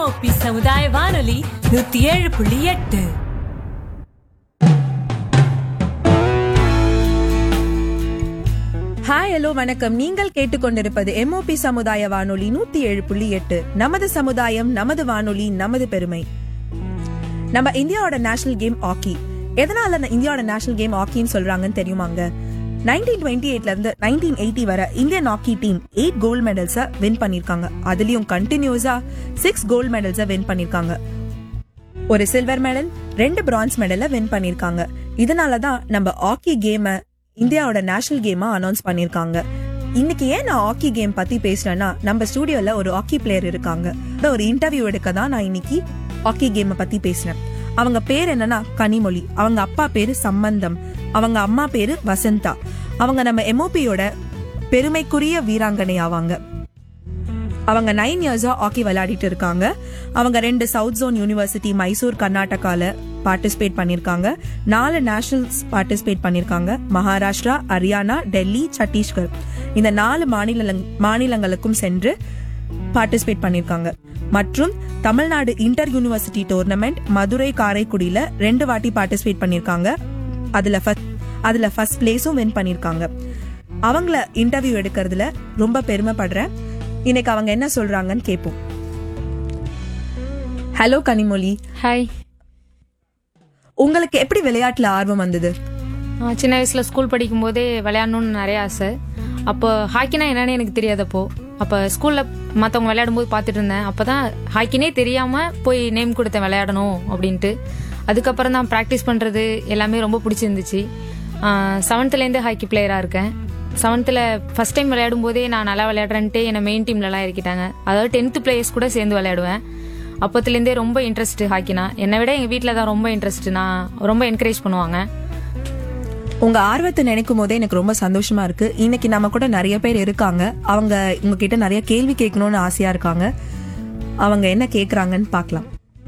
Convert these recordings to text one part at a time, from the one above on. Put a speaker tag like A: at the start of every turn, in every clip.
A: MOP சமுதாய வானொலி நூத்தி ஏழு புள்ளி எட்டு
B: ஹாய் ஹலோ வணக்கம் நீங்கள் கேட்டுக்கொண்டிருப்பது எம்ஓபி சமுதாய வானொலி நூத்தி ஏழு புள்ளி எட்டு நமது சமுதாயம் நமது வானொலி நமது பெருமை நம்ம இந்தியாவோட நேஷனல் கேம் ஹாக்கி எதனால இந்த இந்தியாவோட நேஷனல் கேம் ஹாக்கின்னு சொல்றாங்கன்னு தெரியுமாங்க நைன்டீன் டுவெண்ட்டி எயிட்ல இருந்து நைன்டீன் எயிட்டி வர Indian hockey team eight gold மெடல்ஸை வின் பண்ணிருக்காங்க அதுலயும் கண்டினியூஸா சிக்ஸ் கோல்ட் மெடல்ஸை வின் பண்ணிருக்காங்க ஒரு சில்வர் மெடல் ரெண்டு பிரான்ஸ் மெடலை வின் பண்ணிருக்காங்க இதனால தான் நம்ம ஹாக்கி கேமை இந்தியாவோட நேஷனல் கேமா அனௌன்ஸ் பண்ணிருக்காங்க இன்னைக்கு ஏன் நான் ஹாக்கி கேம் பத்தி பேசுறேன்னா நம்ம ஸ்டூடியோல ஒரு ஹாக்கி பிளேயர் இருக்காங்க இந்த ஒரு இன்டர்வியூ எடுக்க தான் நான் இன்னைக்கு ஹாக்கி கேமை பத்தி பேசுறேன் அவங்க பேர் என்னன்னா கனிமொழி அவங்க அப்பா பேரு சம்பந்தம் அவங்க அம்மா பேரு வசந்தா அவங்க நம்ம எம்ஓபியோட பெருமைக்குரிய வீராங்கனை ஆவாங்க அவங்க நைன் இயர்ஸா ஹாக்கி விளையாடிட்டு இருக்காங்க அவங்க ரெண்டு சவுத் ஜோன் யூனிவர்சிட்டி மைசூர் கர்நாடகால பார்ட்டிசிபேட் பண்ணிருக்காங்க நாலு நேஷனல்ஸ் பார்ட்டிசிபேட் பண்ணிருக்காங்க மகாராஷ்டிரா ஹரியானா டெல்லி சத்தீஸ்கர் இந்த நாலு மாநில மாநிலங்களுக்கும் சென்று பார்ட்டிசிபேட் பண்ணிருக்காங்க மற்றும் Tamil Nadu inter university tournament Madurai காரைக்குடியில ரெண்டு வாட்டி பார்ட்டிசிபேட் பண்ணிருக்காங்க அதுல first- அதுல ஃபர்ஸ்ட் பிளேஸும் வின் பண்ணிருக்காங்க அவங்கள இன்டர்வியூ எடுக்கிறதுல ரொம்ப பெருமைப்படுறேன் இன்னைக்கு அவங்க என்ன சொல்றாங்கன்னு கேட்போம் ஹலோ கனிமொழி
C: ஹாய்
B: உங்களுக்கு எப்படி விளையாட்டுல ஆர்வம் வந்தது
C: நான் சின்ன வயசில் ஸ்கூல் படிக்கும்போதே விளையாடணும்னு நிறைய ஆசை அப்போ ஹாக்கினா என்னன்னு எனக்கு தெரியாதப்போ அப்போ ஸ்கூலில் மற்றவங்க விளையாடும்போது பார்த்துட்டு இருந்தேன் அப்போ தான் ஹாக்கினே தெரியாமல் போய் நேம் கொடுத்தேன் விளையாடணும் அப்படின்ட்டு அதுக்கப்புறம் தான் ப்ராக்டிஸ் பண்ணுறது எல்லாமே ரொம்ப பிடிச்சிருந்துச்சு செவன்த்துலேருந்து ஹாக்கி பிளேயராக இருக்கேன் செவன்த்தில் ஃபஸ்ட் டைம் விளையாடும் போதே நான் நல்லா விளையாடுறேன்ட்டு என்னை மெயின் டீம்லலாம் இறக்கிட்டாங்க அதாவது டென்த்து பிளேயர்ஸ் கூட சேர்ந்து விளையாடுவேன் அப்போத்துலேருந்தே ரொம்ப இன்ட்ரெஸ்ட் ஹாக்கினா என்னை விட எங்கள் வீட்டில் தான் ரொம்ப இன்ட்ரெஸ்ட் நான் ரொம்ப என்கரேஜ் பண்ணுவாங்க
B: உங்க ஆர்வத்தை நினைக்கும் போதே எனக்கு ரொம்ப சந்தோஷமா இருக்கு இன்னைக்கு நம்ம கூட நிறைய பேர் இருக்காங்க அவங்க உங்ககிட்ட நிறைய கேள்வி கேட்கணும்னு ஆசையா இருக்காங்க அவங்க என்ன கேக்குறாங்கன்னு பார்க்கலாம்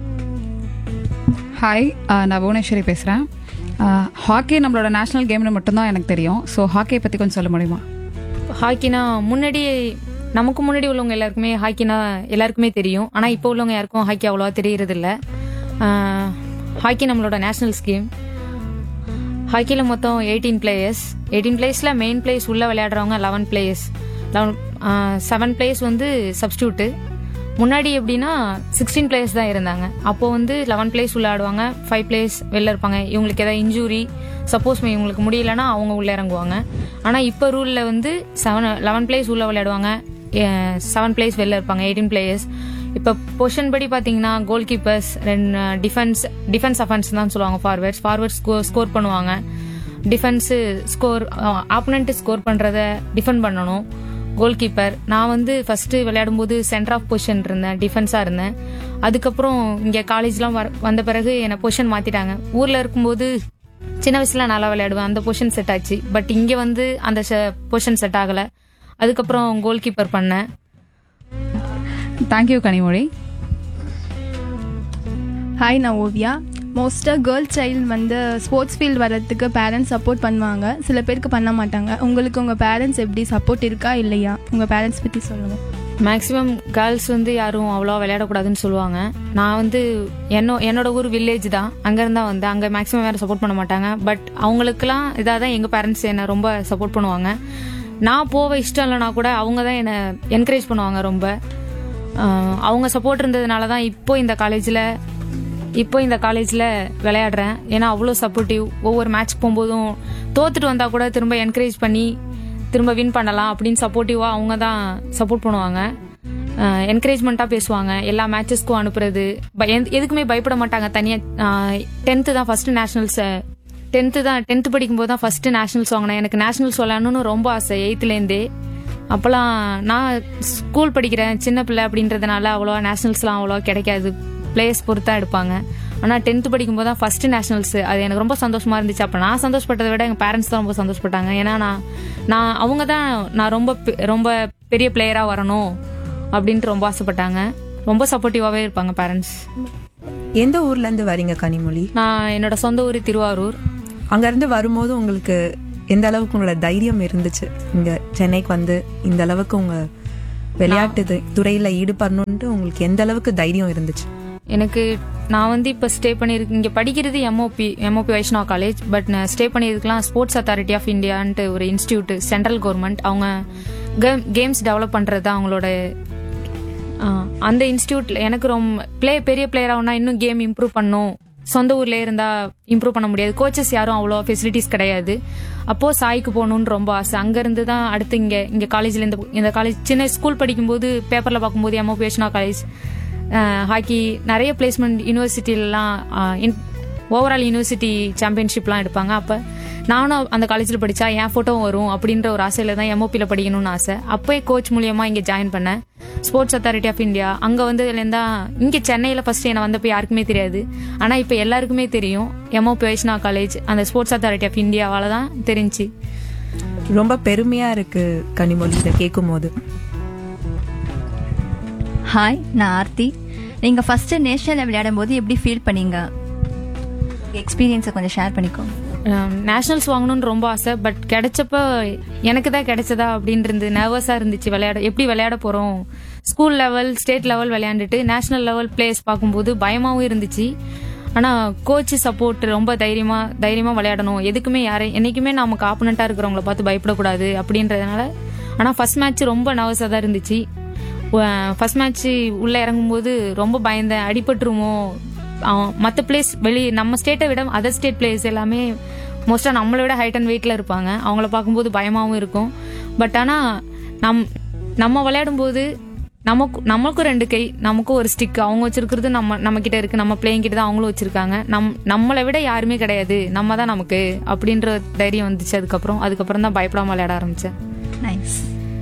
D: ஹாய் ஆஹ் நான் புவனேஸ்வரி பேசுகிறேன் ஹாக்கி நம்மளோட நேஷனல் கேம்னு மட்டும்தான் எனக்கு தெரியும் ஸோ ஹாக்கியை பற்றி கொஞ்சம் சொல்ல முடியுமா
C: ஹாக்கினா முன்னாடி நமக்கு முன்னாடி உள்ளவங்க எல்லாருக்குமே ஹாக்கினா எல்லாருக்குமே தெரியும் ஆனால் இப்போ உள்ளவங்க யாருக்கும் ஹாக்கி அவ்வளோவா தெரியறதில்ல ஆஹ், ஹாக்கி நம்மளோட நேஷனல் ஸ்கீம் ஹாக்கியில் மொத்தம் எயிட்டீன் பிளேயர்ஸ் எயிட்டீன் பிளேயர்ஸில் மெயின் பிளேயர்ஸ் உள்ளே விளையாடுறவங்க eleven players eleven seven players வந்து சப்ஸ்டியூட்டு முன்னாடி எப்படின்னா சிக்ஸ்டீன் பிளேயர்ஸ் தான் இருந்தாங்க அப்போ வந்து லெவன் பிளேயர்ஸ் விளையாடுவாங்க ஃபைவ் பிளேயர்ஸ் வெளில இருப்பாங்க இவங்களுக்கு ஏதாவது இன்ஜூரி சப்போஸ் இவங்களுக்கு முடியலன்னா அவங்க உள்ள இறங்குவாங்க ஆனால் இப்போ ரூலில் வந்து செவன் லெவன் பிளேயர்ஸ் உள்ள விளையாடுவாங்க செவன் பிளேயர்ஸ் வெளில இருப்பாங்க எயிட்டீன் பிளேயர்ஸ் இப்போ பொசிஷன் படி பார்த்தீங்கன்னா கோல் கீப்பர்ஸ் ரெண்டு டிஃபென்ஸ் டிஃபென்ஸ் அஃபென்ஸ் தான் சொல்லுவாங்க ஃபார்வர்ட்ஸ் ஃபார்வர்ட் ஸ்கோர் பண்ணுவாங்க டிஃபென்ஸு ஸ்கோர் ஆப்பனண்ட் ஸ்கோர் பண்ணுறத டிஃபெண்ட் பண்ணணும் கோல் கீப்பர் நான் வந்து ஃபர்ஸ்ட் விளையாடும்போது சென்டர் ஆஃப் பொசிஷன் இருந்தேன் டிஃபென்ஸாக இருந்தேன் அதுக்கப்புறம் இங்கே காலேஜ்லாம் வர வந்த பிறகு என்னை பொசிஷன் மாற்றிட்டாங்க ஊரில் இருக்கும்போது சின்ன வயசுல நல்லா விளையாடுவேன் அந்த பொசிஷன் செட் ஆச்சு பட் இங்கே வந்து அந்த பொசிஷன் செட் ஆகலை அதுக்கப்புறம் கோல் கீப்பர் பண்ணேன்
D: தேங்க்யூ கனிமொழி
E: ஹாய் நான் ஓவியா மோஸ்ட்டாக கேர்ள் சைல்டு வந்து ஸ்போர்ட்ஸ் ஃபீல்டு வர்றதுக்கு பேரண்ட்ஸ் சப்போர்ட் பண்ணுவாங்க சில பேருக்கு பண்ண மாட்டாங்க உங்களுக்கு உங்கள் பேரண்ட்ஸ் எப்படி சப்போர்ட் இருக்கா இல்லையா உங்கள் பேரண்ட்ஸ் பற்றி சொல்லுங்கள்
C: மேக்ஸிமம் கேர்ள்ஸ் வந்து யாரும் அவ்வளோ விளையாடக்கூடாதுன்னு சொல்லுவாங்க நான் வந்து என்னோ என்னோட ஊர் வில்லேஜ் தான் அங்கேருந்து தான் வந்தேன் அங்கே மேக்ஸிமம் யாரும் சப்போர்ட் பண்ண மாட்டாங்க பட் அவங்களுக்குலாம் இதாக தான் எங்கள் பேரண்ட்ஸ் என்னை ரொம்ப சப்போர்ட் பண்ணுவாங்க நான் போக இஷ்டம் இல்லைனா கூட அவங்க தான் என்னை என்கரேஜ் பண்ணுவாங்க ரொம்ப ஆஹ் அவங்க சப்போர்ட் இருந்ததுனால தான் இப்போ இந்த காலேஜில் இப்போ இந்த காலேஜில் விளையாடுறேன் ஏன்னா அவ்வளோ சப்போர்ட்டிவ் ஒவ்வொரு மேட்ச் போகும்போதும் தோத்துட்டு வந்தால் கூட திரும்ப என்கரேஜ் பண்ணி திரும்ப வின் பண்ணலாம் அப்படின்னு சப்போர்ட்டிவாக அவங்க தான் சப்போர்ட் பண்ணுவாங்க என்கரேஜ்மெண்ட்டாக பேசுவாங்க எல்லா மேட்சஸ்க்கும் அனுப்புறது ப- எந்த- எதுக்குமே பயப்பட மாட்டாங்க தனியாக டென்த்து தான் ஃபர்ஸ்ட் நேஷனல்ஸ் டென்த்து தான் டென்த்து படிக்கும்போது தான் ஃபர்ஸ்ட் நேஷனல்ஸ் வாங்கினேன் எனக்கு நேஷனல்ஸ் விளையாடணும்னு ரொம்ப ஆசை எயித்துலேருந்தே அப்போலாம் நான் ஸ்கூல் படிக்கிறேன் சின்ன பிள்ளை அப்படின்றதுனால அவ்வளோவா நேஷனல்ஸ்லாம் அவ்வளோவா கிடைக்காது பிளேயர்ஸ் பொறுத்தா எடுப்பாங்க ஆனால் டென்த்து படிக்கும்போது தான் ஃபர்ஸ்ட் நேஷனல்ஸ் அது எனக்கு ரொம்ப சந்தோஷமா இருந்துச்சு அப்போ நான் சந்தோஷப்பட்டதை விட எங்கள் பேரண்ட்ஸ் தான் ரொம்ப சந்தோஷப்பட்டாங்க ஏன்னா நான் நான் அவங்க தான் நான் ரொம்ப பெ- ரொம்ப பெரிய பிளேயராக வரணும் அப்படின்ட்டு ரொம்ப ஆசைப்பட்டாங்க ரொம்ப சப்போர்ட்டிவாகவே இருப்பாங்க பேரண்ட்ஸ்
B: எந்த ஊர்ல இருந்து வரீங்க கனிமொழி
C: நான் என்னோட சொந்த ஊர் திருவாரூர்
B: அங்க இருந்து வரும்போது உங்களுக்கு எந்த அளவுக்கு உங்களோட தைரியம் இருந்துச்சு இங்க சென்னைக்கு வந்து இந்த அளவுக்கு உங்க விளையாட்டு து- துறையில ஈடுபடணும்ட்டு உங்களுக்கு எந்த அளவுக்கு தைரியம் இருந்துச்சு
C: எனக்கு நான் வந்து இப்போ ஸ்டே பண்ணியிருக்கு இங்கே படிக்கிறது MOP MOP Vaishnav college but நான் ஸ்டே பண்ணியிருக்கலாம் ஸ்போர்ட்ஸ் அத்தாரிட்டி ஆஃப் இந்தியான்ட்டு ஒரு இன்ஸ்டியூட் சென்ட்ரல் கவர்மெண்ட் அவங்க கேம்ஸ் டெவலப் பண்ணுறது தான் அவங்களோட ஆ, அந்த இன்ஸ்டியூட்ல எனக்கு ரொம்ப ப்ளே பெரிய பிளேயர் ஆகுனா இன்னும் கேம் இம்ப்ரூவ் பண்ணும் சொந்த ஊர்ல இருந்தா இம்ப்ரூவ் பண்ண முடியாது கோச்சஸ் யாரும் அவ்வளோ ஃபெசிலிட்டிஸ் கிடையாது அப்போ சாய்க்கு போகணும்னு ரொம்ப ஆசை அங்க இருந்து தான் அடுத்து இங்க இங்க காலேஜ்ல இந்த இந்த காலேஜ் சின்ன ஸ்கூல் படிக்கும்போது பேப்பர்ல பார்க்கும்போது எம்ஓ பேஷனா காலேஜ் ஹாக்கி நிறைய பிளேஸ்மெண்ட் யூனிவர்சிட்டிலலாம் ஓவரால் யூனிவர்சிட்டி சாம்பியன்ஷிப்லாம் எடுப்பாங்க அப்போ நானும் அந்த காலேஜில் படித்தா என் ஃபோட்டோவும் வரும் அப்படின்ற ஒரு ஆசையில் தான் எம்ஓபியில் படிக்கணும்னு ஆசை அப்போயே கோச் மூலியமாக இங்கே ஜாயின் பண்ணேன் ஸ்போர்ட்ஸ் அத்தாரிட்டி ஆஃப் இந்தியா அங்கே வந்ததுலேருந்தா இங்கே சென்னையில் ஃபஸ்ட்டு என்னை வந்தப்போ யாருக்குமே தெரியாது ஆனால் இப்போ எல்லாருக்குமே தெரியும் எம்ஓபி வைஷ்ணா காலேஜ் அந்த ஸ்போர்ட்ஸ் அத்தாரிட்டி ஆஃப் இந்தியாவால தான் தெரிஞ்சு
B: ரொம்ப பெருமையா இருக்கு கனிமொழி இதை கேட்கும் போது
F: ஹாய் நான் ஆர்த்தி நீங்க ஃபர்ஸ்ட் நேஷனல் விளையாடும் போது எப்படி ஃபீல் பண்ணீங்க எக்ஸ்பீரியன்ஸை கொஞ்சம் ஷேர் பண்ணிக்கோங்க
C: நேஷனல்ஸ் வாங்கணும்னு ரொம்ப ஆசை பட் கிடைச்சப்ப எனக்கு தான் கிடைச்சதா அப்படின்னு இருந்து நர்வஸாக இருந்துச்சு விளையாட எப்படி விளையாட போகிறோம் ஸ்கூல் லெவல் ஸ்டேட் லெவல் விளையாண்டுட்டு நேஷனல் லெவல் பிளேயர்ஸ் பார்க்கும்போது பயமாகவும் இருந்துச்சு ஆனால் கோச் சப்போர்ட் ரொம்ப தைரியமா தைரியமா விளையாடணும் எதுக்குமே யாரை என்னைக்குமே நமக்கு ஆப்போனண்ட்டாக இருக்கிறவங்கள பார்த்து பயப்படக்கூடாது அப்படின்றதுனால ஆனால் ஃபர்ஸ்ட் மேட்ச் ரொம்ப நர்வஸாக தான் இருந்துச்சு ஃபர்ஸ்ட் மேட்ச் உள்ள இறங்கும்போது ரொம்ப பயந்தேன் அடிபட்டுருமோ மற்ற பிளேஸ் வெளி நம்ம ஸ்டேட்டை விட அதர் ஸ்டேட் பிளேயர்ஸ் எல்லாமே மோஸ்ட்டாக நம்மளை விட ஹைட் அண்ட் வெயிட்டில் இருப்பாங்க அவங்கள பார்க்கும்போது பயமாகவும் இருக்கும் பட் ஆனால் நம் நம்ம விளையாடும்போது நமக்கு நமக்கும் ரெண்டு கை நமக்கும் ஒரு ஸ்டிக் அவங்க வச்சிருக்கிறது நம்ம நம்ம கிட்ட இருக்கு நம்ம பிளேயிங் கிட்ட தான் அவங்களும் வச்சிருக்காங்க நம் நம்மளை விட யாருமே கிடையாது நம்ம தான் நமக்கு அப்படின்ற தைரியம் வந்துச்சு அதுக்கப்புறம் அதுக்கப்புறம் தான் பயப்படாம விளையாட ஆரம்பிச்சேன்
F: நைஸ்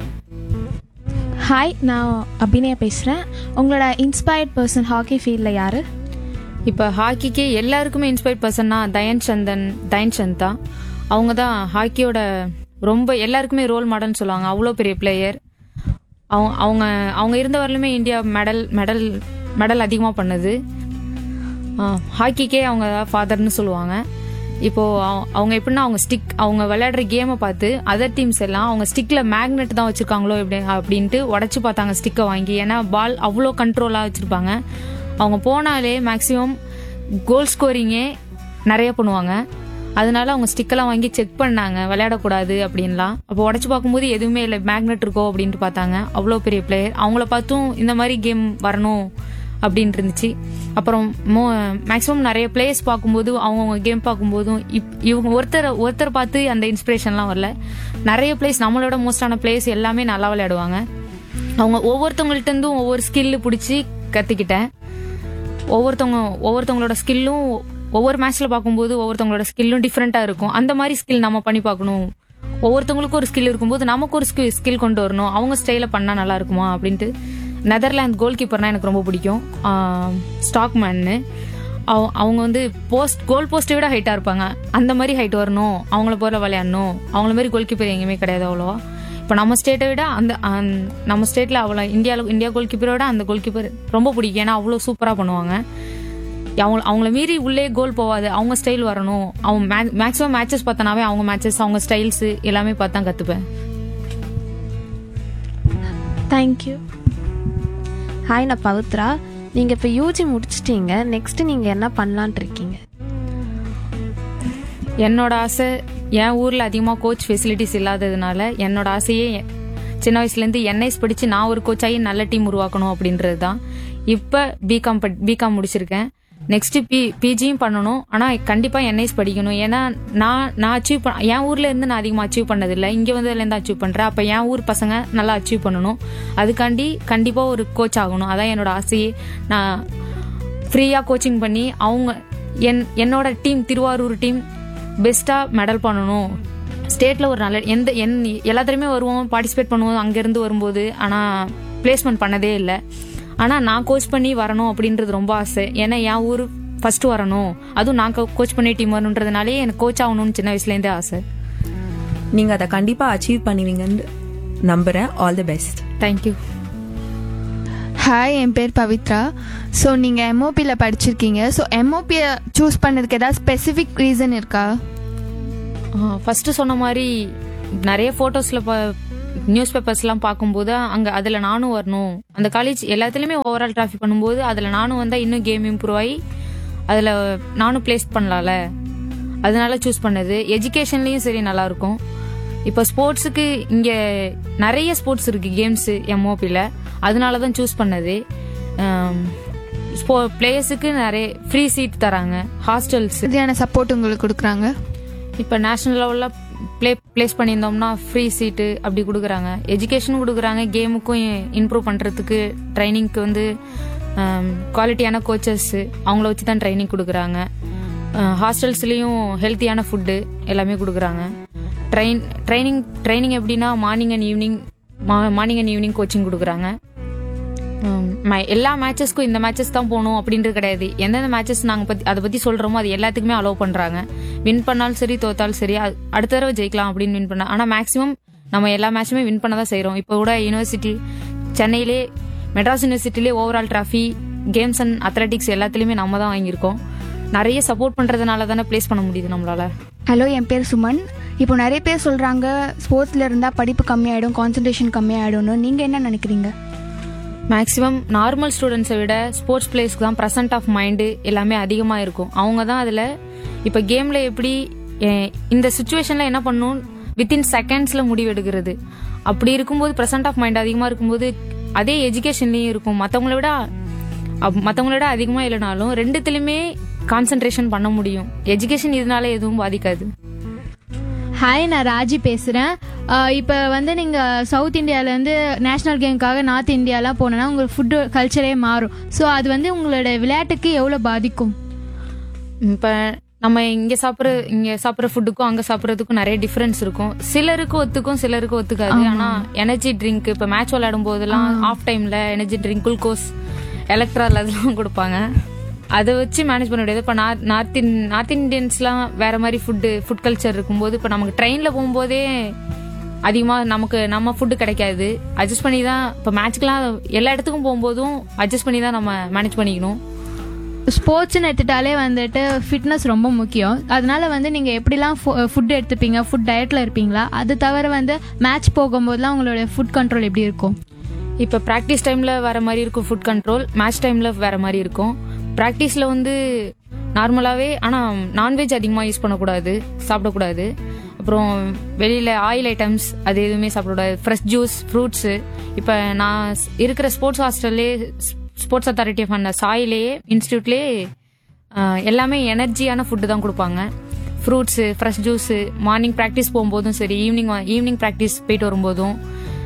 G: ஹாய் நான் அபிநயா பேசுகிறேன் உங்களோட இன்ஸ்பயர்ட் பர்சன் ஹாக்கி ஃபீல்டில் யார்
C: இப்போ ஹாக்கிக்கு எல்லாருக்குமே இன்ஸ்பயர் பர்சன்னா தயன் சந்தன் தயன் சந்தா அவங்க தான் ஹாக்கியோட ரொம்ப எல்லாருக்குமே ரோல் மாடல்னு சொல்லுவாங்க அவ்வளோ பெரிய பிளேயர் அவங்க அவங்க அவங்க இருந்த வரலுமே இந்தியா மெடல் மெடல் மெடல் அதிகமாக பண்ணுது ஆ, ஹாக்கிக்கே அவங்க ஃபாதர்னு சொல்லுவாங்க இப்போ அவ- அவங்க எப்படின்னா அவங்க ஸ்டிக் அவங்க விளையாடுற கேமை பார்த்து அதர் டீம்ஸ் எல்லாம் அவங்க ஸ்டிக்ல மேக்னெட் தான் வச்சிருக்காங்களோ இப்படி அப்படின்ட்டு உடச்சு பார்த்தாங்க ஸ்டிக்கை வாங்கி ஏன்னா பால் அவ்வளோ கண்ட்ரோலாக வச்சிருப்பாங்க அவங்க போனாலே மேக்ஸிமம் கோல் ஸ்கோரிங்கே நிறைய பண்ணுவாங்க அதனால அவங்க ஸ்டிக்கெல்லாம் வாங்கி செக் பண்ணாங்க விளையாடக்கூடாது அப்படின்லாம் அப்போ உடச்சு பார்க்கும்போது எதுவுமே இல்லை மேக்னெட் இருக்கோ அப்படின்ட்டு பார்த்தாங்க அவ்வளோ பெரிய பிளேயர் அவங்கள பார்த்தும் இந்த மாதிரி கேம் வரணும் அப்படின்னு இருந்துச்சு அப்புறம் மோ மேக்ஸிமம் நிறைய பிளேயர்ஸ் பார்க்கும்போது அவங்கவுங்க கேம் பார்க்கும்போதும் இப் இவங்க ஒருத்தர் ஒருத்தர் பார்த்து அந்த இன்ஸ்பிரேஷன்லாம் வரல நிறைய பிளேஸ் நம்மளோட மோஸ்டான பிளேயர்ஸ் எல்லாமே நல்லா விளையாடுவாங்க அவங்க ஒவ்வொருத்தவங்கள்ட்ட இருந்தும் ஒவ்வொரு ஸ்கில்லு பிடிச்சி கற்றுக்கிட்டேன் ஒவ்வொருத்தவங்க ஒவ்வொருத்தவங்களோட ஸ்கில்லும் ஒவ்வொரு மேட்ச்ல பார்க்கும்போது ஒவ்வொருத்தவங்களோட ஸ்கில்லும் டிஃப்ரெண்ட்டாக இருக்கும் அந்த மாதிரி ஸ்கில் நம்ம பண்ணி பார்க்கணும் ஒவ்வொருத்தவங்களுக்கும் ஒரு ஸ்கில் இருக்கும்போது நமக்கு ஒரு ஸ்கில் ஸ்கில் கொண்டு வரணும் அவங்க ஸ்டைலில் பண்ணால் நல்லா இருக்குமா அப்படின்ட்டு நெதர்லாந்து கோல் கீப்பர்னா எனக்கு ரொம்ப பிடிக்கும் ஸ்டாக்மேன்னு அவங்க வந்து போஸ்ட் கோல் போஸ்ட்டை விட ஹைட்டாக இருப்பாங்க அந்த மாதிரி ஹைட் வரணும் அவங்கள போல விளையாடணும் அவங்கள மாதிரி கோல் கீப்பர் எங்கேயுமே கிடையாது அவ்வளோவா இப்போ நம்ம ஸ்டேட்டை விட அந்த அந்த- நம்ம ஸ்டேட்டில் அவ்வளோ இந்தியாவில் இந்தியா கோல் கீப்பரை விட அந்த கோல் கீப்பர் ரொம்ப பிடிக்கும் ஏன்னா அவ்வளோ சூப்பராக பண்ணுவாங்க அவங்க அவங்கள மீறி உள்ளே கோல் போகாது அவங்க ஸ்டைல் வரணும் அவங்க மேக்ஸிமம் மேட்சஸ் பார்த்தனாவே அவங்க மேட்சஸ் அவங்க ஸ்டைல்ஸ் எல்லாமே பார்த்து தான் கற்றுப்பேன்
G: தேங்க்யூ ஹாய் நான் பவித்ரா நீங்கள் இப்போ யூஜி முடிச்சிட்டீங்க நெக்ஸ்ட்டு நீங்கள் என்ன பண்ணலான்ட்டு இருக்கீங்க
C: என்னோட ஆசை என் ஊரில் அதிகமாக கோச் ஃபெசிலிட்டிஸ் இல்லாததுனால என்னோட ஆசையே எ- சின்ன வயசுலேருந்து என்ஐஸ் படித்து நான் ஒரு கோச்சாகி நல்ல டீம் உருவாக்கணும் அப்படின்றது தான் இப்போ பிகாம் பிகாம் முடிச்சிருக்கேன் நெக்ஸ்ட் பி பிஜியும் பண்ணணும் ஆனால் கண்டிப்பாக என்ஐஸ் படிக்கணும் ஏன்னா நான் நான் அச்சீவ் பண்ண என் ஊரில் இருந்து நான் அதிகமாக அச்சீவ் பண்ணதில்லை இங்கே வந்ததுலேருந்து அச்சீவ் பண்ணுறேன் அப்போ என் ஊர் பசங்க நல்லா அச்சீவ் பண்ணணும் அதுக்காண்டி கண்டிப்பாக ஒரு கோச் ஆகணும் அதான் என்னோட ஆசையே நான் ஃப்ரீயாக கோச்சிங் பண்ணி அவங்க என் என்னோட டீம் திருவாரூர் டீம் பெஸ்ட்டாக மெடல் பண்ணணும் ஸ்டேட்டில் ஒரு நல்ல எந்த என் எல்லாத்துலேயுமே வருவோம் பார்ட்டிசிபேட் பண்ணுவோம் அங்கேருந்து வரும்போது ஆனால் பிளேஸ்மெண்ட் பண்ணதே இல்லை ஆனால் நான் கோச் பண்ணி வரணும் அப்படின்றது ரொம்ப ஆசை ஏன்னா என் ஊர் ஃபர்ஸ்ட் வரணும் அதுவும் நான் கோச் பண்ணி டீம் வரணுன்றதுனாலே எனக்கு கோச் ஆகணும்னு சின்ன வயசுலேருந்தே ஆசை
B: நீங்க அதை கண்டிப்பா அச்சீவ் பண்ணுவீங்கன்னு நம்புறேன் all the best
C: thank you
E: hi என் பேர் பவித்ரா ஸோ நீங்கள் எம்ஓபியில் படிச்சிருக்கீங்க ஸோ எம்ஓபியை சூஸ் பண்ணதுக்கு ஏதாவது ஸ்பெசிஃபிக் ரீசன் இருக்கா
C: ஃபர்ஸ்ட் சொன்ன மாதிரி நிறைய ஃபோட்டோஸில் நியூஸ் பேப்பர்ஸ்லாம் பார்க்கும்போது அங்கே அதில் நானும் வரணும் அந்த காலேஜ் எல்லாத்துலேயுமே ஓவரால் டிராஃபி பண்ணும்போது அதில் நானும் வந்தால் இன்னும் கேம் இம்ப்ரூவ் ஆகி அதில் நானும் பிளேஸ் பண்ணலாம்ல அதனால சூஸ் பண்ணது எஜுகேஷன்லேயும் சரி நல்லா இருக்கும் இப்போ ஸ்போர்ட்ஸுக்கு இங்கே நிறைய ஸ்போர்ட்ஸ் இருக்கு கேம்ஸு எம்ஓபியில் அதனால தான் சூஸ் பண்ணது ஸ்போ பிளேயர்ஸுக்கு நிறைய ஃப்ரீ சீட் தராங்க ஹாஸ்டல்ஸ்
E: இதுயான சப்போர்ட் உங்களுக்கு கொடுக்குறாங்க
C: இப்போ நேஷனல் லெவலில் ப்ளே ப்ளேஸ் பண்ணியிருந்தோம்னா ஃப்ரீ சீட்டு அப்படி கொடுக்குறாங்க எஜுகேஷனும் கொடுக்குறாங்க கேமுக்கும் இம்ப்ரூவ் பண்ணுறதுக்கு ட்ரைனிங்க்கு வந்து குவாலிட்டியான கோச்சஸ் அவங்கள வச்சு தான் ட்ரைனிங் கொடுக்குறாங்க ஹாஸ்டல்ஸ்லேயும் ஹெல்த்தியான ஃபுட்டு எல்லாமே கொடுக்குறாங்க ட்ரைன் ட்ரைனிங் ட்ரைனிங் எப்படின்னா morning and evening morning and evening coaching கொடுக்குறாங்க ஹம், ம- எல்லா மேட்சஸ்க்கும் இந்த மேட்சஸ் தான் போகணும் அப்படின்றது கிடையாது எந்தெந்த மேட்சஸ் நாங்கள் பத்தி அதை பற்றி சொல்கிறோமோ அது எல்லாத்துக்குமே அலோவ் பண்ணுறாங்க வின் பண்ணாலும் சரி தோத்தாலும் சரி அது- அடுத்த தடவை ஜெயிக்கலாம் அப்படின்னு வின் பண்ண ஆனால் மேக்ஸிமம் நம்ம எல்லா மேட்சுமே வின் பண்ண தான் செய்கிறோம் இப்போ கூட யூனிவர்சிட்டி சென்னையிலே மெட்ராஸ் யூனிவர்சிட்டிலே overall trophy games and athletics எல்லாத்துலேயுமே நம்ம தான் வாங்கியிருக்கோம் நிறைய சப்போர்ட் பண்ணுறதுனால தானே ப்ளேஸ் பண்ண முடியுது நம்மளால
H: ஹலோ என் பேர் சுமன் இப்போ நிறைய பேர் சொல்கிறாங்க ஸ்போர்ட்ஸில் இருந்தால் படிப்பு கம்மியாயிடும் கான்சன்ட்ரேஷன் கம்மியாயிடும்னு நீங்கள் என்ன நினைக்கிறீங்க
C: மேக்ஸிமம் நார்மல் ஸ்டூடெண்ட்ஸை விட ஸ்போர்ட்ஸ் பிளேஸ்க்கு தான் ப்ரெசன்ட் ஆஃப் மைண்டு எல்லாமே அதிகமாக இருக்கும் அவங்க தான் அதில் இப்போ கேமில் எப்படி அஹ், இந்த சுச்சுவேஷனில் என்ன பண்ணணும் வித்தின் செகண்ட்ஸில் முடிவு எடுக்கிறது அப்படி இருக்கும்போது ப்ரெசன்ட் ஆஃப் மைண்ட் அதிகமாக இருக்கும்போது அதே எஜுகேஷன்லேயும் இருக்கும் மற்றவங்கள விட மற்றவங்கள விட அதிகமாக இல்லைனாலும் ரெண்டுத்துலையுமே கான்சென்ட்ரேஷன் பண்ண முடியும் எஜுகேஷன் இதனால எதுவும் பாதிக்காது
I: ஹாய் நான் ராஜி பேசுகிறேன் இப்போ வந்து நீங்கள் சவுத் இந்தியாவிலேருந்து நேஷ்னல் கேமுக்காக நார்த் இந்தியாலாம் போனோன்னா உங்களுக்கு ஃபுட்டு கல்ச்சரே மாறும் ஸோ அது வந்து உங்களோட விளையாட்டுக்கு எவ்வளோ பாதிக்கும்
C: இப்போ நம்ம இங்கே சாப்பிட்ற இங்கே சாப்பிட்ற ஃபுட்டுக்கும் அங்கே சாப்பிட்றதுக்கும் நிறைய டிஃப்ரென்ஸ் இருக்கும் சிலருக்கு ஒத்துக்கும் சிலருக்கு ஒத்துக்காது ஆனால் எனர்ஜி ட்ரிங்க் இப்போ மேட்ச் விளையாடும் போதெல்லாம் ஆஃப் டைமில் எனர்ஜி ட்ரிங்க் குளுக்கோஸ் எலக்ட்ரால் அதெல்லாம் கொடுப்பாங்க அதை வச்சு மேனேஜ் பண்ண முடியாது இப்போ நார்த் நார்த் இன் நார்த் இந்தியன்ஸ்லாம் வேற மாதிரி ஃபுட்டு ஃபுட் கல்ச்சர் இருக்கும்போது இப்போ நமக்கு ட்ரெயினில் போகும்போதே அதிகமாக நமக்கு நம்ம ஃபுட்டு கிடைக்காது அட்ஜஸ்ட் பண்ணி தான் இப்போ மேட்ச்க்கெலாம் எல்லா இடத்துக்கும் போகும்போதும் அட்ஜஸ்ட் பண்ணி தான் நம்ம மேனேஜ் பண்ணிக்கணும்
I: ஸ்போர்ட்ஸ்னு எடுத்துட்டாலே வந்துட்டு ஃபிட்னஸ் ரொம்ப முக்கியம் அதனால வந்து நீங்கள் எப்படிலாம் ஃபுட் எடுத்துப்பீங்க ஃபுட் டயட்டில் இருப்பீங்களா அது தவிர வந்து மேட்ச் போகும்போதெல்லாம் உங்களோட ஃபுட் கண்ட்ரோல் எப்படி இருக்கும்
C: இப்போ ப்ராக்டிஸ் டைமில் வேற மாதிரி இருக்கும் ஃபுட் கண்ட்ரோல் மேட்ச் டைமில் வேற மாதிரி இருக்கும் ப்ராக்டிஸில் வந்து நார்மலாகவே ஆனால் நான்வெஜ் அதிகமாக யூஸ் பண்ணக்கூடாது சாப்பிடக்கூடாது அப்புறம் வெளியில் ஆயில் ஐட்டம்ஸ் அது எதுவுமே சாப்பிடக்கூடாது ஃப்ரெஷ் ஜூஸ் ஃப்ரூட்ஸு இப்போ நான் ஸ்- இருக்கிற ஸ்போர்ட்ஸ் ஹாஸ்டல்லே ஸ்போர்ட்ஸ் அத்தாரிட்டி ஆஃப் அந்த சாயிலேயே இன்ஸ்டியூட்லேயே எல்லாமே எனர்ஜியான ஃபுட்டு தான் கொடுப்பாங்க fruits fresh juice morning practice போகும்போதும் சரி ஈவினிங் ஈவினிங் ப்ராக்டிஸ் போயிட்டு வரும்போதும்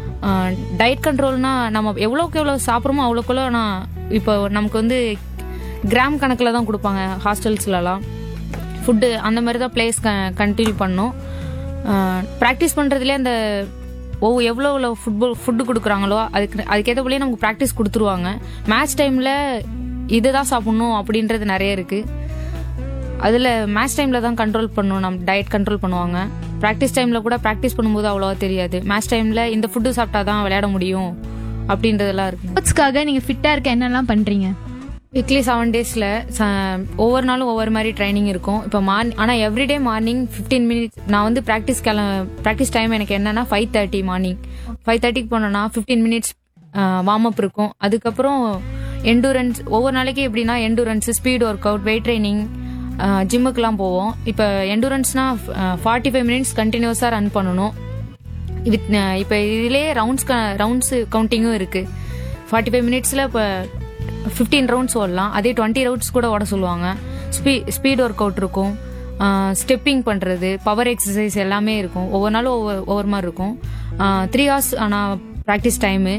C: டயட் கண்ட்ரோல்னா நம்ம எவ்வளோக்கு எவ்வளோ சாப்பிட்றோமோ அவ்வளோக்குள்ள நான் இப்போ நமக்கு வந்து கிராம் கணக்கில் தான் கொடுப்பாங்க ஹாஸ்டல்ஸ்லலாம் ஃபுட்டு அந்த மாதிரி தான் பிளேஸ் கண்டினியூ பண்ணோம் ப்ராக்டிஸ் பண்ணுறதுலேயே அந்த ஓ எவ்வளோ எவ்வளோ ஃபுட்பால் ஃபுட்டு கொடுக்குறாங்களோ அதுக்கு அதுக்கேற்றபடியே நமக்கு ப்ராக்டிஸ் கொடுத்துருவாங்க மேட்ச் டைமில் இதை தான் சாப்பிட்ணும் அப்படின்றது நிறைய இருக்குது அதில் மேட்ச் டைமில் தான் கண்ட்ரோல் பண்ணணும் நம்ம டயட் கண்ட்ரோல் பண்ணுவாங்க ப்ராக்டிஸ் டைமில் கூட ப்ராக்டிஸ் பண்ணும்போது அவ்வளோவா தெரியாது மேட்ச் டைமில் இந்த ஃபுட்டு சாப்பிட்டா தான் விளையாட முடியும் அப்படின்றதெல்லாம் இருக்கு
I: ஸ்போர்ட்ஸ்க்காக நீங்கள் ஃபிட்டாக இருக்க என்னெல்லாம் பண்ணுறீங்க
C: வீக்லி செவன் டேஸில் ஒவ்வொரு நாளும் ஒவ்வொரு மாதிரி ட்ரைனிங் இருக்கும் இப்போ மார்னிங் ஆனால் எவ்ரிடே மார்னிங் ஃபிஃப்டீன் மினிட்ஸ் நான் வந்து ப்ராக்டிஸ் கிள ப்ராக்டிஸ் டைம் எனக்கு என்னன்னா ஃபைவ் தேர்ட்டி மார்னிங் ஃபைவ் தேர்ட்டிக்கு போனோன்னா ஃபிஃப்டீன் மினிட்ஸ் வார்ம் அப் இருக்கும் அதுக்கப்புறம் எண்டூரன்ஸ் ஒவ்வொரு நாளைக்கு எப்படின்னா endurance speed work out weight training ஜிம்முக்கெலாம் போவோம் இப்போ எண்டூரன்ஸ்னா ஃபார்ட்டி ஃபைவ் மினிட்ஸ் கண்டினியூஸாக ரன் பண்ணணும் வித் இப்போ இதுலேயே ரவுண்ட்ஸ் ரவுண்ட்ஸ் கவுண்டிங்கும் இருக்குது ஃபார்ட்டி ஃபைவ் மினிட்ஸில் இப்போ ஃபிஃப்டீன் ரவுண்ட்ஸ் ஓடலாம் அதே டுவெண்ட்டி ரவுண்ட்ஸ் கூட ஓட சொல்லுவாங்க ஸ்பீ ஸ்பீட் ஒர்க் அவுட் இருக்கும் ஸ்டெப்பிங் பண்ணுறது பவர் எக்ஸசைஸ் எல்லாமே இருக்கும் ஒவ்வொரு நாளும் ஒவ்வொரு ஒவ்வொரு மாதிரி இருக்கும் த்ரீ ஹவர்ஸ் ஆனால் ப்ராக்டிஸ் டைமு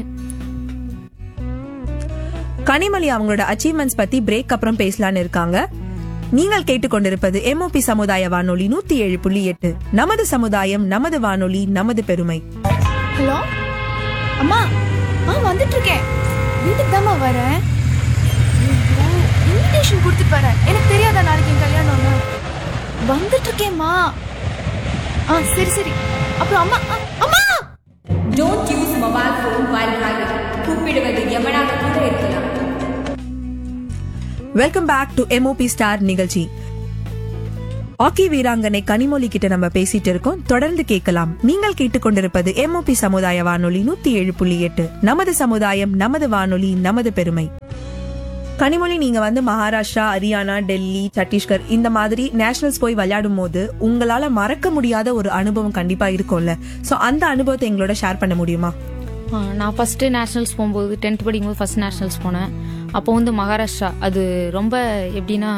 B: கனிமொழி அவங்களோட அச்சீவ்மெண்ட்ஸ் பத்தி பிரேக் அப்புறம் பேசலான்னு இருக்காங்க நீங்கள் கேட்டுக்கொண்டிருப்பது எம்ஓபி சமுதாய வானொலி நூத்தி ஏழு புள்ளி எட்டு நமது சமுதாயம் நமது வானொலி நமது பெருமை
H: ஹலோ அம்மா ஆ வந்துட்டு இருக்கேன் வீட்டுக்கு தாம்மா வரேன் இன்விடேஷன் கொடுத்துட்டு வரேன் எனக்கு தெரியாதா நாளைக்கு என் கல்யாணம்னு வந்துட்டு இருக்கேம்மா ஆ சரி சரி அப்புறம் அம்மா அ- அம்மா
A: don't use mobile phone while driving கூப்பிடுவது எவனாக கூட இருக்கலாம்
B: welcome back to MOP star நிகழ்ச்சி ஹாக்கி வீராங்கனை கனிமொழி கிட்ட நம்ம பேசிட்டு இருக்கோம் தொடர்ந்து கேட்கலாம் நீங்கள் கேட்டுக்கொண்டிருப்பது எம்ஓபி சமுதாய வானொலி நூத்தி ஏழு புள்ளி எட்டு நமது சமுதாயம் நமது வானொலி நமது பெருமை கனிமொழி நீங்க வந்து மகாராஷ்டிரா ஹரியானா டெல்லி சத்தீஸ்கர் இந்த மாதிரி நேஷனல்ஸ் போய் விளையாடும் போது உங்களால மறக்க முடியாத ஒரு அனுபவம் கண்டிப்பா இருக்கும்ல சோ அந்த அனுபவத்தை எங்களோட ஷேர் பண்ண முடியுமா
C: ஆ, நான் ஃபர்ஸ்ட் நேஷனல்ஸ் போகும்போது டென்த் படிக்கும்போது ஃபர்ஸ்ட் நேஷனல்ஸ் போனேன் அப்போ வந்து மகாராஷ்டிரா அது ரொம்ப எப்படின்னா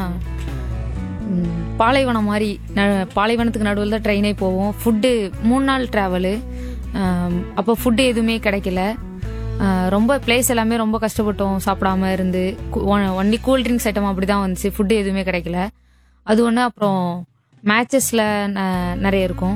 C: ம், பாலைவனம் மாதிரி ந- பாலைவனத்துக்கு நடுவில் தான் ட்ரெயினே போவோம் ஃபுட்டு மூணு நாள் ட்ராவலு அப்போ ஃபுட்டு எதுவுமே கிடைக்கல ஆ, ரொம்ப பிளேஸ் எல்லாமே ரொம்ப கஷ்டப்பட்டோம் சாப்பிடாம இருந்து ஒன்லி கூல் ட்ரிங்க்ஸ் ஐட்டம் அப்படி தான் வந்துச்சு ஃபுட்டு எதுவுமே கிடைக்கல அது ஒன்று அப்புறம் மேட்சஸில் நிறைய இருக்கும்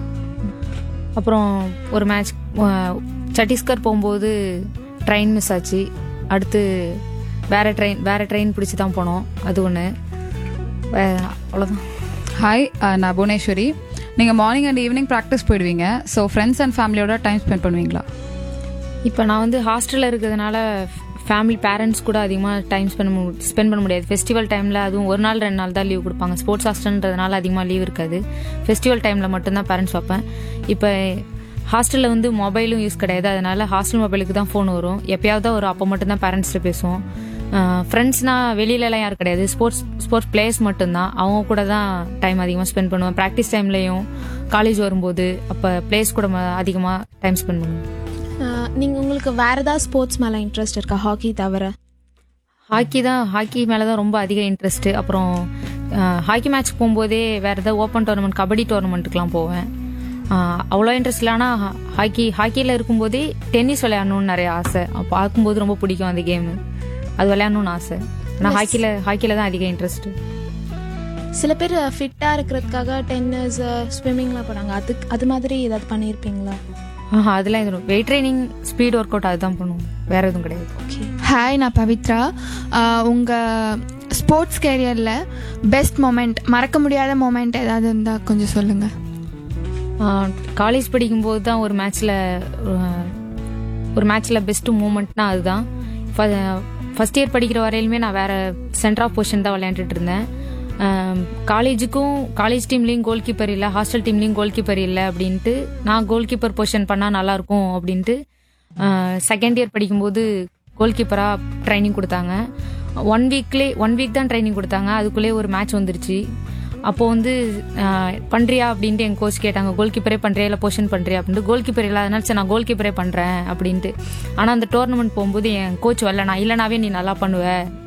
C: அப்புறம் ஒரு மேட்ச் சத்தீஸ்கர் போகும்போது ட்ரெயின் மிஸ் ஆச்சு அடுத்து வேற ட்ரெயின் வேற ட்ரெயின் பிடிச்சி தான் போனோம் அது ஒன்று அவ்வளோதான்
D: ஹாய் நான் புவனேஸ்வரி நீங்கள் மார்னிங் அண்ட் ஈவினிங் ப்ராக்டிஸ் போயிடுவீங்க ஸோ ஃப்ரெண்ட்ஸ் அண்ட் ஃபேமிலியோட டைம் ஸ்பெண்ட் பண்ணுவீங்களா
C: இப்போ நான் வந்து ஹாஸ்டலில் இருக்கிறதுனால ஃபேமிலி பேரண்ட்ஸ் கூட அதிகமாக டைம் ஸ்பெண்ட் ஸ்பெண்ட் பண்ண முடியாது ஃபெஸ்டிவல் டைமில் அதுவும் ஒரு நாள் ரெண்டு நாள் தான் லீவ் கொடுப்பாங்க ஸ்போர்ட்ஸ் ஹாஸ்டல்ன்றதுனால அதிகமாக லீவ் இருக்காது ஃபெஸ்டிவல் டைமில் மட்டும்தான் பேரண்ட்ஸ் வைப்பேன் இப்போ ஹாஸ்டலில் வந்து மொபைலும் யூஸ் கிடையாது அதனால ஹாஸ்டல் மொபைலுக்கு தான் ஃபோன் வரும் எப்பயாவது தான் வரும் அப்போ மட்டும்தான் பேரண்ட்ஸ்கிட்ட பேசுவோம் ஃப்ரெண்ட்ஸ்னா வெளியிலலாம் யாரும் கிடையாது ஸ்போர்ட்ஸ் ஸ்போர்ட்ஸ் பிளேயர்ஸ் மட்டும்தான் அவங்க கூட தான் டைம் அதிகமாக ஸ்பெண்ட் பண்ணுவேன் ப்ராக்டிஸ் டைம்லையும் காலேஜ் வரும்போது அப்போ பிளேஸ் கூட அதிகமாக டைம் ஸ்பெண்ட் பண்ணுவேன்
H: நீங்கள் உங்களுக்கு வேறு ஏதாவது ஸ்போர்ட்ஸ் மேலே இன்ட்ரெஸ்ட் இருக்கா ஹாக்கி தவிர
C: ஹாக்கி தான் ஹாக்கி மேலே தான் ரொம்ப அதிக இன்ட்ரெஸ்ட்டு அப்புறம் அஹ், ஹாக்கி மேட்ச் போகும்போதே வேறு ஏதாவது ஓப்பன் டோர்னமெண்ட் கபடி டோர்னமெண்ட்டுக்குலாம் போவேன் அஹ், அவ்வளோ இன்ட்ரெஸ்ட் இல்லை ஆனால் ஹாக்கி ஹாக்கியில் இருக்கும்போதே டென்னிஸ் விளையாடணும்னு நிறைய ஆசை அப்போ பார்க்கும்போது ரொம்ப பிடிக்கும் அந்த கேமு அது விளையாடணும்னு ஆசை ஆனால் ஹாக்கியில் ஹாக்கியில் தான் அதிக இன்ட்ரெஸ்ட்டு
H: சில பேர் ஃபிட்டாக இருக்கிறதுக்காக டென்னிஸ் ஸ்விம்மிங்லாம் போகிறாங்க அதுக்கு அது மாதிரி ஏதாவது பண்ணியிருப்பீங்களா
C: ஆஹா அதெல்லாம் இது weight training speed work out அதுதான் பண்ணுவோம் வேற எதுவும் கிடையாது
H: ஓகே
E: ஹாய் நான் பவித்ரா உங்கள் ஸ்போர்ட்ஸ் கேரியரில் பெஸ்ட் மொமெண்ட் மறக்க முடியாத மொமெண்ட் ஏதாவது இருந்தால் கொஞ்சம் சொல்லுங்கள்
C: காலேஜ் படிக்கும்போது தான் ஒரு மேட்ச்சில் ஒரு மேட்ச்சில் பெஸ்ட் மூமெண்ட்னா அதுதான் ஃபர்ஸ்ட் இயர் படிக்கிற வரையிலுமே நான் வேற சென்டர் ஆஃப் பொசிஷன் தான் விளையாண்டுட்டு இருந்தேன் காலேஜுக்கும் காலேஜ் டீம்லேயும் கோல் கீப்பர் இல்லை ஹாஸ்டல் டீம்லேயும் கோல் கீப்பர் இல்லை அப்படின்ட்டு நான் கோல் கீப்பர் பொசிஷன் பண்ணால் நல்லாயிருக்கும் அப்படின்ட்டு செகண்ட் இயர் படிக்கும்போது கோல் கீப்பராக ட்ரைனிங் கொடுத்தாங்க ஒன் வீக்லே ஒன் வீக் தான் ட்ரைனிங் கொடுத்தாங்க அதுக்குள்ளே ஒரு மேட்ச் வந்துருச்சு அப்போ வந்து ஆஹ், பண்றியா அப்படின்ட்டு என் கோச் கேட்டாங்க கோல் கீப்பரே பண்றியா இல்லை பொசிஷன் பண்றியா அப்படின்ட்டு கோல் கீப்பர் இல்லாதனால சரி நான் கோல் கீப்பரே பண்றேன் அப்படின்ட்டு ஆனா அந்த டோர்னமெண்ட் போகும்போது என் கோச் வரல நான் இல்லைனாவே நீ நல்லா பண்ணுவ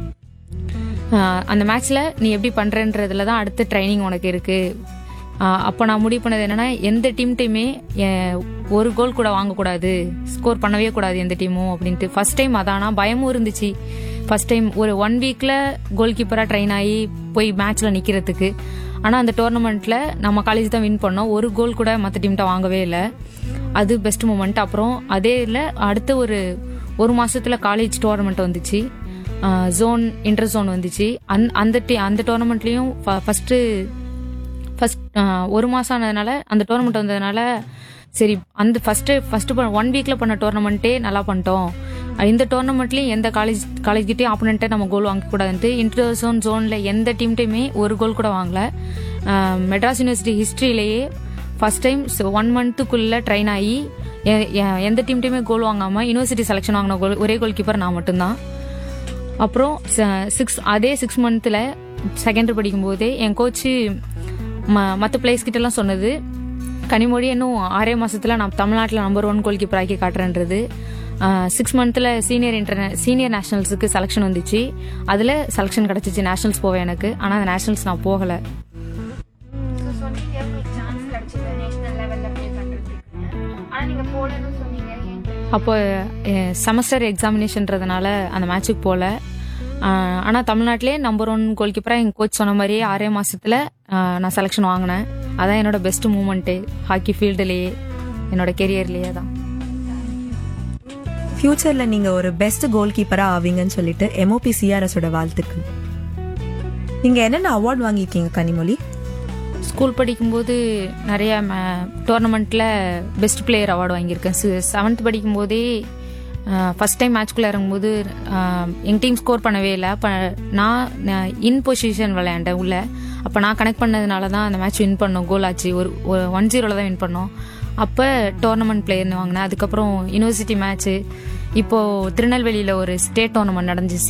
C: ஆஹ், அந்த மேட்ச்ல நீ எப்படி பண்றன்றதுல தான் அடுத்த ட்ரைனிங் உனக்கு இருக்கு ஆஹ், அப்போ நான் முடிவு பண்ணது என்னன்னா எந்த டீம்ட்டையுமே ஒரு கோல் கூட வாங்கக்கூடாது ஸ்கோர் பண்ணவே கூடாது எந்த டீமும் அப்படின்ட்டு ஃபர்ஸ்ட் டைம் அதானா பயமும் இருந்துச்சு ஃபர்ஸ்ட் டைம் ஒரு ஒன் வீக்ல கோல் கீப்பரா ட்ரெயின் ஆகி போய் மேட்ச்ல நிக்கிறதுக்கு ஆனா அந்த டோர்னமெண்ட்ல நம்ம காலேஜ் தான் வின் பண்ணோம் ஒரு கோல் கூட மற்ற டீம்கிட்ட வாங்கவே இல்லை அது பெஸ்ட் மூமெண்ட் அப்புறம் அதே இல்லை அடுத்த ஒரு ஒரு மாசத்துல காலேஜ் டோர்னமெண்ட் வந்துச்சு ஜோன் இன்டர் ஜோன் வந்துச்சு அந் அந்த டி- அந்த டோர்னமெண்ட்லயும் ஃபர்ஸ்ட் ஃபர்ஸ்ட் ஒரு மாசம் ஆனதுனால அந்த டோர்னமெண்ட் வந்ததுனால சரி அந்த ஃபர்ஸ்ட் ஃபர்ஸ்ட் ஒன் வீக்ல பண்ண டோர்னமெண்ட்டே நல்லா பண்ணிட்டோம் அஹ் இந்த டோர்னமெண்ட்லயும் எந்த காலேஜ் காலேஜ் கிட்டயும் ஆப்போனண்ட்டை நம்ம கோல் வாங்கக்கூடாதுன்ட்டு இன்டர் ஜோன் ஜோன்ல எந்த டீம்ட்டையுமே ஒரு கோல் கூட வாங்கல அஹ் மெட்ராஸ் யூனிவர்சிட்டி ஹிஸ்டரியிலேயே ஃபர்ஸ்ட் டைம் ஒன் மந்த்துக்குள்ள ட்ரெயின் ஆகி எ- எ- எந்த டீம்ட்டையுமே கோல் வாங்காம யூனிவர்சிட்டி செலெக்ஷன் வாங்கின கோல் ஒரே கோல் கீப்பர் நான் மட்டும்தான் அப்புறம் சிக்ஸ் அதே சிக்ஸ் மந்த்தில் செகண்ட் படிக்கும்போதே என் கோச்சு மற்ற பிளேஸ் கிட்டலாம் சொன்னது கனிமொழி இன்னும் ஆறே மாசத்துல நான் தமிழ்நாட்டில் நம்பர் ஒன் கோல் கீப்பர் ஆக்கி காட்டுறேன்றது சிக்ஸ் மந்த்தில் சீனியர் இன்டர்நே சீனியர் நேஷனல்ஸுக்கு செலெக்ஷன் வந்துச்சு அதில் செலெக்ஷன் கிடச்சிச்சு நேஷனல்ஸ் போவேன் எனக்கு ஆனால் அந்த நேஷனல்ஸ் நான் போகலை அப்போ செமஸ்டர் எக்ஸாமினேஷன்றதுனால அந்த மேட்ச்சுக்கு போகல ஆனால் தமிழ்நாட்டிலே நம்பர் ஒன் கோல் கீப்பராக எங்கள் கோச் சொன்ன மாதிரியே ஆறே மாசத்துல ஆஹ், நான் செலெக்ஷன் வாங்கினேன் அதான் என்னோட பெஸ்ட் மூமெண்ட்டு ஹாக்கி ஃபீல்டுலேயே என்னோட கெரியர்லேயே தான்
B: ஃபியூச்சர்ல நீங்க ஒரு பெஸ்ட் கோல் கீப்பரா ஆவீங்கன்னு சொல்லிட்டு எம்ஓபி சிஆர்எஸோட வாழ்த்துக்கள் நீங்க என்னென்ன அவார்ட் வாங்கியிருக்கீங்க கனிமொழி
C: ஸ்கூல் படிக்கும்போது நிறைய டோர்னமெண்ட்டில் பெஸ்ட் பிளேயர் அவார்டு வாங்கியிருக்கேன் செவன்த் படிக்கும்போதே ஃபர்ஸ்ட் டைம் மேட்ச்குள்ளே இறங்கும்போது எங்கள் டீம் ஸ்கோர் பண்ணவே இல்லை அப்ப நான் இன் பொசிஷன் விளையாண்டேன் உள்ள அப்போ நான் கனெக்ட் பண்ணதுனால தான் அந்த மேட்ச் வின் பண்ணோம் கோல் ஆச்சு ஒரு ஒன் ஜீரோவில் தான் வின் பண்ணோம் அப்போ டோர்னமெண்ட் பிளேயர்னு வாங்கினேன் அதுக்கப்புறம் யூனிவர்சிட்டி மேட்ச்சு இப்போது திருநெல்வேலியில் ஒரு ஸ்டேட் டோர்னமெண்ட் நடந்துச்சு